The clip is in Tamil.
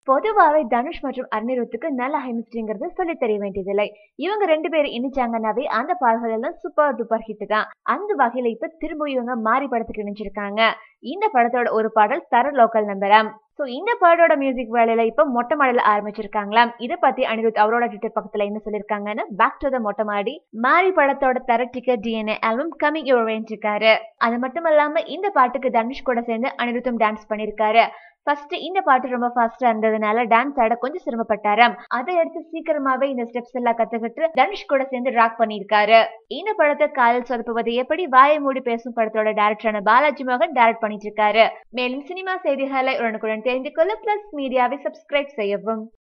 பொதுவாவே தனுஷ் மற்றும் அனிருத்துக்கு நல்ல ஹெமிஸ்ட்ரிங்கிறது சொல்லி தெரிய வேண்டியதில்லை இவங்க ரெண்டு பேரும் இணைச்சாங்கன்னாவே அந்த பாடல்கள் எல்லாம் சூப்பர் டூப்பர் ஹிட் தான் அந்த வகையில இப்ப திரும்ப இவங்க மாறி படத்துக்கு இணைஞ்சிருக்காங்க இந்த படத்தோட ஒரு பாடல் தர லோக்கல் நம்பரம் சோ இந்த பாடோட மியூசிக் வேலையில இப்ப மொட்டை மாடல ஆரம்பிச்சிருக்காங்களாம் இத பத்தி அனிருத் அவரோட ட்விட்டர் பக்கத்துல என்ன சொல்லிருக்காங்கன்னு பேக் டு த மொட்டை மாடி மாறி படத்தோட தர டிக்கெட் டிஎன்ஏ ஆல்பம் கமிங் இருக்காரு அது மட்டும் இல்லாம இந்த பாட்டுக்கு தனுஷ் கூட சேர்ந்து அனிருத்தும் டான்ஸ் பண்ணிருக்காரு ஃபர்ஸ்ட் இந்த பாட்டு ரொம்ப ஃபாஸ்டா இருந்ததுனால டான்ஸ் ஆட கொஞ்சம் சிரமப்பட்டாராம் அதை எடுத்து சீக்கிரமாவே இந்த ஸ்டெப்ஸ் எல்லாம் கத்துக்கிட்டு தனுஷ் கூட சேர்ந்து ராக் பண்ணிருக்காரு இந்த படத்தை காதல் சொதப்புவது எப்படி வாயை மூடி பேசும் படத்தோட டேரக்டரான பாலாஜி மோகன் டைரக்ட் பண்ணிட்டு இருக்காரு மேலும் சினிமா செய்திகளை உடனுக்குடன் தெரிந்து கொள்ள பிளஸ் மீடியாவை சப்ஸ்கிரைப் செய்யவும்